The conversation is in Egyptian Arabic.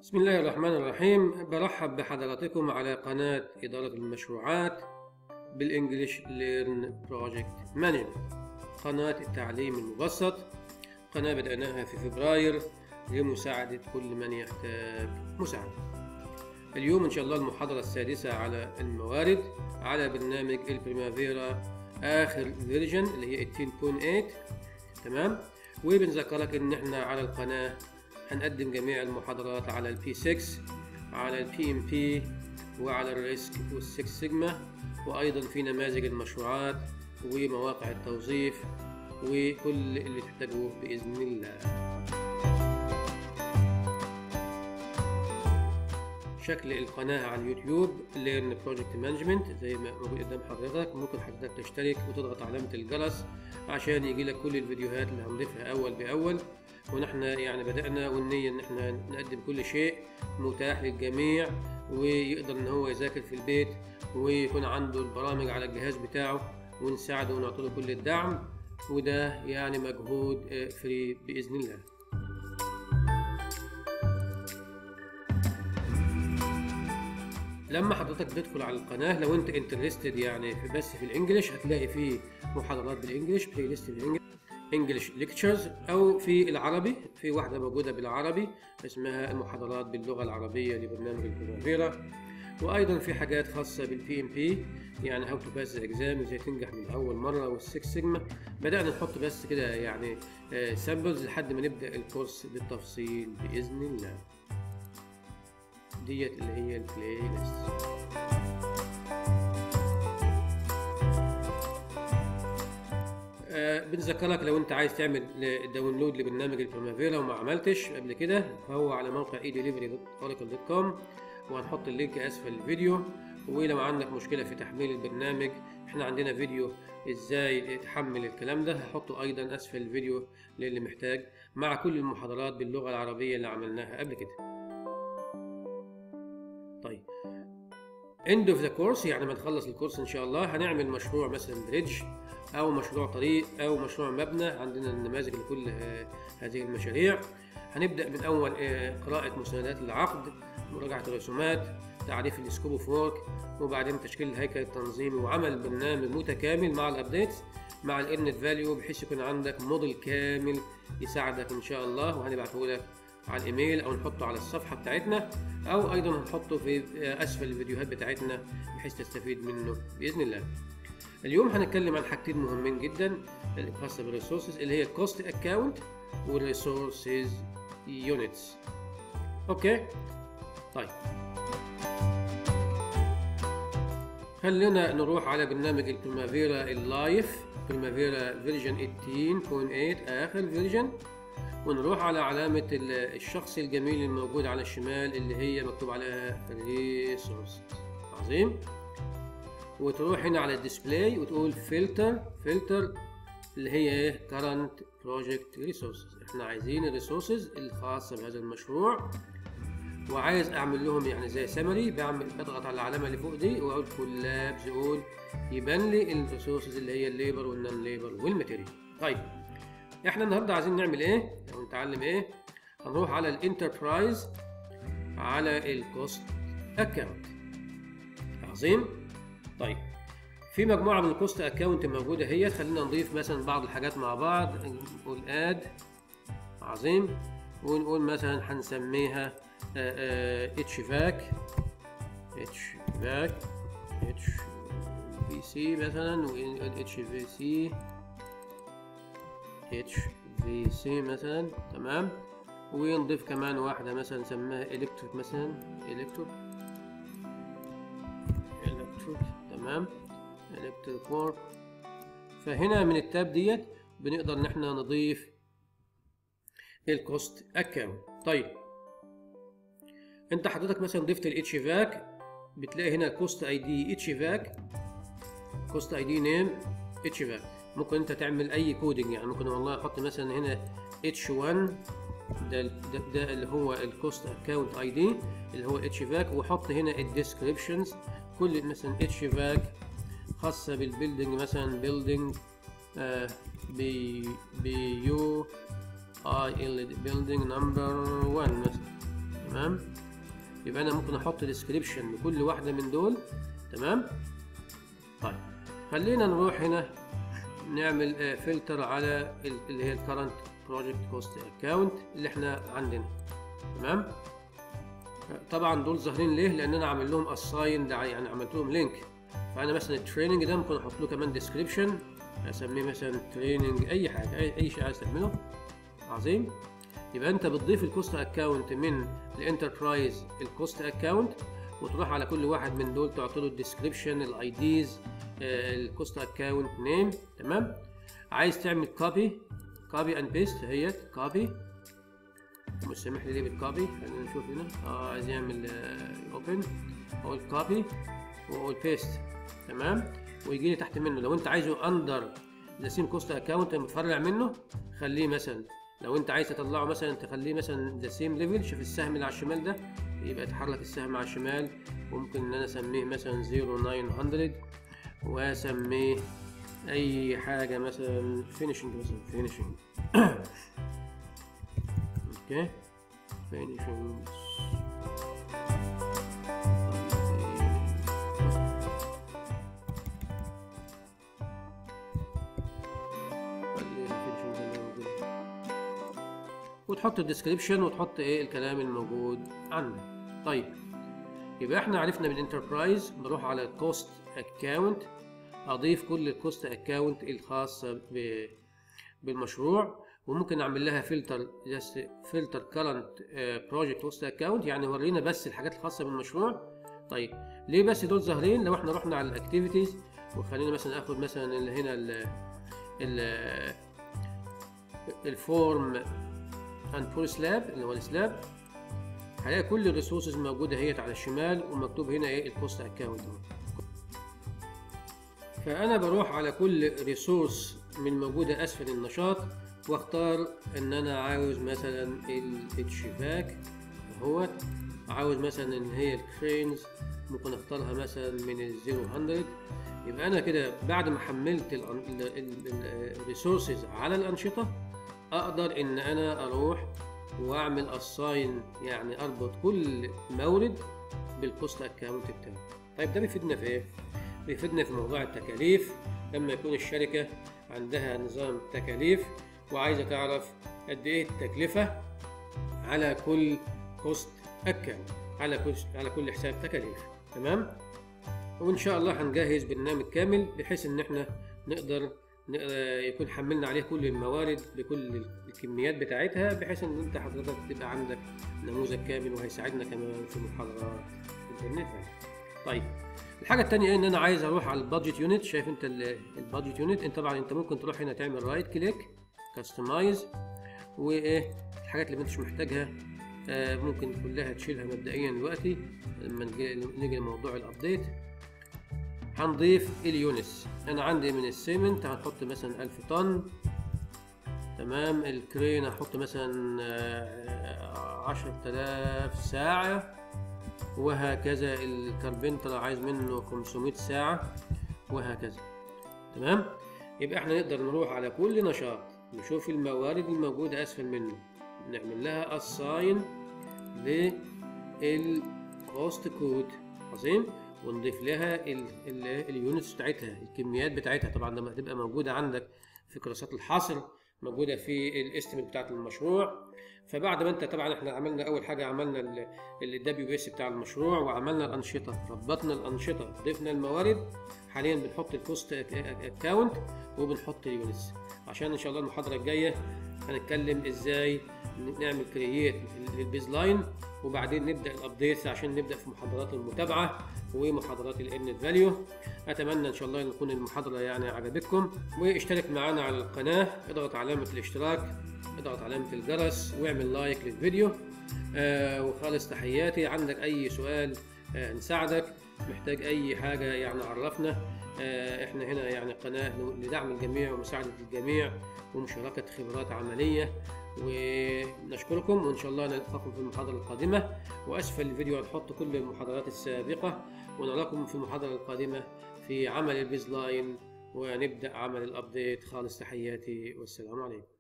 بسم الله الرحمن الرحيم برحب بحضراتكم على قناة إدارة المشروعات بالإنجليش ليرن بروجكت مانجمنت قناة التعليم المبسط قناة بدأناها في فبراير لمساعدة كل من يحتاج مساعدة اليوم إن شاء الله المحاضرة السادسة على الموارد على برنامج البريمافيرا آخر فيرجن اللي هي 18.8 تمام وبنذكرك إن إحنا على القناة هنقدم جميع المحاضرات على البي 6 على البي ام بي وعلى الريسك والسكس سيجما وايضا في نماذج المشروعات ومواقع التوظيف وكل اللي تحتاجوه باذن الله شكل القناة على اليوتيوب ليرن بروجكت مانجمنت زي ما موجود قدام حضرتك ممكن حضرتك تشترك وتضغط علامة الجرس عشان يجيلك كل الفيديوهات اللي هنضيفها أول بأول ونحن يعني بدأنا والنية إن احنا نقدم كل شيء متاح للجميع ويقدر إن هو يذاكر في البيت ويكون عنده البرامج على الجهاز بتاعه ونساعده ونعطيه كل الدعم وده يعني مجهود فري بإذن الله لما حضرتك تدخل على القناة لو انت انترستد يعني في بس في الانجليش هتلاقي فيه محاضرات بالانجليش بلاي ليست بالانجليش انجلش ليكتشرز او في العربي في واحده موجوده بالعربي اسمها المحاضرات باللغه العربيه لبرنامج البريمافيرا وايضا في حاجات خاصه بالبي ام بي يعني هاو تو باس اكزام ازاي تنجح من اول مره والسكس سيجما بدانا نحط بس كده يعني سامبلز لحد ما نبدا الكورس بالتفصيل باذن الله ديت اللي هي البلاي ليست بنذكرك لو انت عايز تعمل داونلود لبرنامج البريمافيرا وما عملتش قبل كده فهو على موقع edelivery.oracle.com وهنحط اللينك اسفل الفيديو ولو عندك مشكله في تحميل البرنامج احنا عندنا فيديو ازاي تحمل الكلام ده هحطه ايضا اسفل الفيديو للي محتاج مع كل المحاضرات باللغه العربيه اللي عملناها قبل كده طيب end of the course يعني ما نخلص الكورس ان شاء الله هنعمل مشروع مثلا بريدج او مشروع طريق او مشروع مبنى عندنا النماذج لكل هذه المشاريع هنبدا من اول قراءه مسندات العقد مراجعه الرسومات تعريف السكوب اوف وورك وبعدين تشكيل الهيكل التنظيمي وعمل برنامج متكامل مع الابديتس مع الانت فاليو بحيث يكون عندك موديل كامل يساعدك ان شاء الله وهنبعته لك على الايميل او نحطه على الصفحه بتاعتنا او ايضا هنحطه في اسفل الفيديوهات بتاعتنا بحيث تستفيد منه باذن الله اليوم هنتكلم عن حاجتين مهمين جدا الخاصه بالريسورسز اللي هي الكوست اكاونت والريسورسز يونتس اوكي طيب خلينا نروح على برنامج البريمافيرا اللايف بريمافيرا فيرجن 18.8 اخر فيرجن ونروح على علامة الشخص الجميل الموجود على الشمال اللي هي مكتوب عليها ريسورس عظيم وتروح هنا على الديسبلاي وتقول فلتر فلتر اللي هي ايه current project resources احنا عايزين الريسورسز الخاصة بهذا المشروع وعايز اعمل لهم يعني زي سمري بعمل بضغط على العلامة اللي فوق دي واقول كولابس اقول يبان لي الريسورسز اللي هي الليبر والنون ليبر والماتيريال طيب احنا النهارده عايزين نعمل ايه او نتعلم ايه هنروح على الانتربرايز على الكوست اكاونت عظيم طيب في مجموعه من الكوست اكاونت موجوده هي خلينا نضيف مثلا بعض الحاجات مع بعض نقول اد عظيم ونقول مثلا هنسميها اتش فاك اتش فاك اتش في سي مثلا اتش في سي اتش في سي مثلا تمام ونضيف كمان واحدة مثلا نسميها الكتريك مثلا الكتريك الكتريك تمام الكتريك وورك فهنا من التاب ديت بنقدر ان احنا نضيف الكوست اكاونت طيب انت حضرتك مثلا ضفت الاتش فاك بتلاقي هنا كوست اي دي اتش فاك كوست اي دي نيم اتش فاك ممكن انت تعمل اي كودنج يعني ممكن والله احط مثلا هنا h1 ده, ده, ده اللي هو الكوست اكاونت اي دي اللي هو اتش فاك واحط هنا الديسكريبشنز كل مثلا اتش فاك خاصة بالبيلدينج مثلا بيلدينج بي بي يو اي ال بيلدينج نمبر 1 مثلا تمام يبقى انا ممكن احط ديسكريبشن لكل واحده من دول تمام طيب خلينا نروح هنا نعمل فلتر على ال- اللي هي الكرنت بروجكت كوست اكاونت اللي احنا عندنا تمام طبعا دول ظاهرين ليه لان انا عامل لهم اساين يعني عملت لهم لينك فانا مثلا التريننج ده ممكن احط له كمان ديسكريبشن اسميه مثلا تريننج اي حاجه اي, أي شيء عايز تعمله عظيم يبقى انت بتضيف الكوست اكاونت من الانتربرايز الكوست اكاونت وتروح على كل واحد من دول تعطي له الديسكريبشن الاي ديز الكوست اكاونت نيم تمام عايز تعمل كوبي كوبي اند بيست هي كوبي مش سامح لي ليه بالكوبي خلينا نشوف هنا اه عايز يعمل اوبن اقول كوبي واقول بيست تمام ويجي لي تحت منه لو انت عايزه اندر ذا سيم كوست اكاونت متفرع منه خليه مثلا لو انت عايز تطلعه مثلا تخليه مثلا ذا سيم ليفل شوف السهم اللي على الشمال ده يبقى يتحرك السهم على الشمال ممكن ان انا اسميه مثلا 0900 واسميه اي حاجه مثلا فينيشنج مثلا فينيشنج اوكي فينيشنج وتحط الديسكريبشن وتحط ايه الكلام الموجود عنه طيب يبقى احنا عرفنا بالانتربرايز بروح على الكوست اكاونت اضيف كل الكوست اكاونت الخاصه ب- بالمشروع وممكن اعمل لها فلتر جست فلتر كرنت بروجكت كوست اكاونت يعني ورينا بس الحاجات الخاصه بالمشروع طيب ليه بس دول ظاهرين لو احنا رحنا على الاكتيفيتيز وخلينا مثلا اخد مثلا اللي هنا ال ال الفورم اند بول سلاب اللي هو السلاب هلاقي كل الريسورسز موجوده اهيت على الشمال ومكتوب هنا ايه الكوست اكاونت فانا بروح على كل ريسورس من موجوده اسفل النشاط واختار ان انا عاوز مثلا الاتشباك اهوت عاوز مثلا ان هي الكرينز ممكن اختارها مثلا من الزيرو 100 يبقى انا كده بعد ما حملت الريسورسز على الانشطه اقدر ان انا اروح واعمل اساين يعني اربط كل مورد بالكوست اكاونت بتاعه طيب ده بيفيدنا في ايه بيفيدنا في موضوع التكاليف لما يكون الشركه عندها نظام تكاليف وعايزه تعرف قد ايه التكلفه على كل كوست اكاونت على كل على كل حساب تكاليف تمام وان شاء الله هنجهز برنامج كامل بحيث ان احنا نقدر يكون حملنا عليه كل الموارد بكل الكميات بتاعتها بحيث ان انت حضرتك تبقى عندك نموذج كامل وهيساعدنا كمان في محاضرات الانترنت طيب الحاجه الثانيه ان انا عايز اروح على البادجت يونت شايف انت البادجت يونت انت طبعا انت ممكن تروح هنا تعمل رايت كليك كاستمايز وايه الحاجات اللي انت مش محتاجها آه ممكن كلها تشيلها مبدئيا دلوقتي لما نيجي لموضوع الابديت هنضيف اليونس انا عندي من السيمنت هنحط مثلا ألف طن تمام الكرين هحط مثلا عشرة آلاف ساعة وهكذا الكاربنتر عايز منه 500 ساعة وهكذا تمام يبقى احنا نقدر نروح على كل نشاط نشوف الموارد الموجودة أسفل منه نعمل لها assign للكوست كود عظيم ونضيف لها اليونتس بتاعتها الكميات بتاعتها طبعا لما هتبقى موجوده عندك في كراسات الحصر موجوده في الاستيميت بتاعت المشروع فبعد ما انت طبعا احنا عملنا اول حاجه عملنا الدبليو بي اس بتاع المشروع وعملنا الانشطه ربطنا الانشطه ضفنا الموارد حاليا بنحط الكوست اكاونت وبنحط اليونتس عشان ان شاء الله المحاضره الجايه هنتكلم ازاي نعمل كرييت للبيز لاين وبعدين نبدا الابديتس عشان نبدا في محاضرات المتابعه ومحاضرات الان فاليو اتمنى ان شاء الله ان تكون المحاضره يعني عجبتكم واشترك معنا على القناه اضغط علامه الاشتراك اضغط علامه الجرس واعمل لايك للفيديو آه وخالص تحياتي عندك اي سؤال آه نساعدك محتاج اي حاجه يعني عرفنا آه احنا هنا يعني قناه لدعم الجميع ومساعده الجميع ومشاركه خبرات عمليه ونشكركم وان شاء الله نلقاكم في المحاضره القادمه واسفل الفيديو هنحط كل المحاضرات السابقه ونراكم في المحاضره القادمه في عمل البيز لاين ونبدا عمل الابديت خالص تحياتي والسلام عليكم